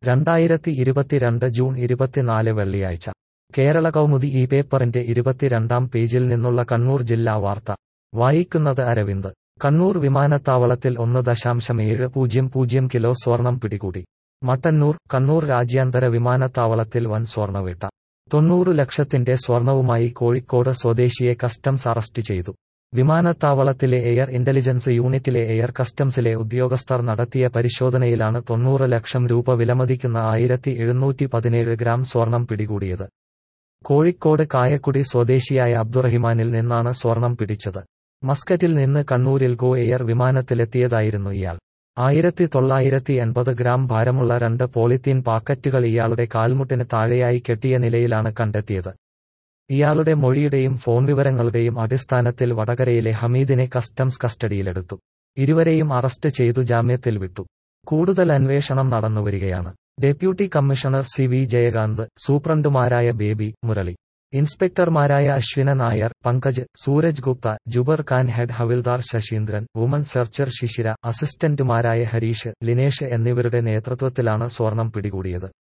രണ്ടായിരത്തി ഇരുപത്തിരണ്ട് ജൂൺ ഇരുപത്തിനാല് വെള്ളിയാഴ്ച കേരള കൗമുദി ഈ പേപ്പറിന്റെ ഇരുപത്തിരണ്ടാം പേജിൽ നിന്നുള്ള കണ്ണൂർ ജില്ലാ വാർത്ത വായിക്കുന്നത് അരവിന്ദ് കണ്ണൂർ വിമാനത്താവളത്തിൽ ഒന്ന് ദശാംശം ഏഴ് പൂജ്യം പൂജ്യം കിലോ സ്വർണം പിടികൂടി മട്ടന്നൂർ കണ്ണൂർ രാജ്യാന്തര വിമാനത്താവളത്തിൽ വൻ സ്വർണവേട്ട തൊണ്ണൂറ് ലക്ഷത്തിന്റെ സ്വർണവുമായി കോഴിക്കോട് സ്വദേശിയെ കസ്റ്റംസ് അറസ്റ്റ് ചെയ്തു വിമാനത്താവളത്തിലെ എയർ ഇന്റലിജൻസ് യൂണിറ്റിലെ എയർ കസ്റ്റംസിലെ ഉദ്യോഗസ്ഥർ നടത്തിയ പരിശോധനയിലാണ് തൊണ്ണൂറ് ലക്ഷം രൂപ വിലമതിക്കുന്ന ആയിരത്തി എഴുന്നൂറ്റി പതിനേഴ് ഗ്രാം സ്വർണം പിടികൂടിയത് കോഴിക്കോട് കായക്കുടി സ്വദേശിയായ അബ്ദുറഹിമാനിൽ നിന്നാണ് സ്വർണം പിടിച്ചത് മസ്കറ്റിൽ നിന്ന് കണ്ണൂരിൽ ഗോ എയർ വിമാനത്തിലെത്തിയതായിരുന്നു ഇയാൾ ആയിരത്തി തൊള്ളായിരത്തി എൺപത് ഗ്രാം ഭാരമുള്ള രണ്ട് പോളിത്തീൻ പാക്കറ്റുകൾ ഇയാളുടെ കാൽമുട്ടിന് താഴെയായി കെട്ടിയ നിലയിലാണ് കണ്ടെത്തിയത് ഇയാളുടെ മൊഴിയുടെയും ഫോൺ വിവരങ്ങളുടെയും അടിസ്ഥാനത്തിൽ വടകരയിലെ ഹമീദിനെ കസ്റ്റംസ് കസ്റ്റഡിയിലെടുത്തു ഇരുവരെയും അറസ്റ്റ് ചെയ്തു ജാമ്യത്തിൽ വിട്ടു കൂടുതൽ അന്വേഷണം നടന്നുവരികയാണ് deputy commissioner C V Jayakanth സൂപ്രണ്ടുമാരായ ബേബി മുരളി ഇൻസ്പെക്ടർമാരായ Ashwina Nair Pankaj Sooraj Gupta Jubair Khan head havildar Sasheendran woman searcher Shishira അസിസ്റ്റന്റുമാരായ ഹരീഷ് ലിനേഷ് എന്നിവരുടെ നേതൃത്വത്തിലാണ് സ്വർണം പിടികൂടിയത്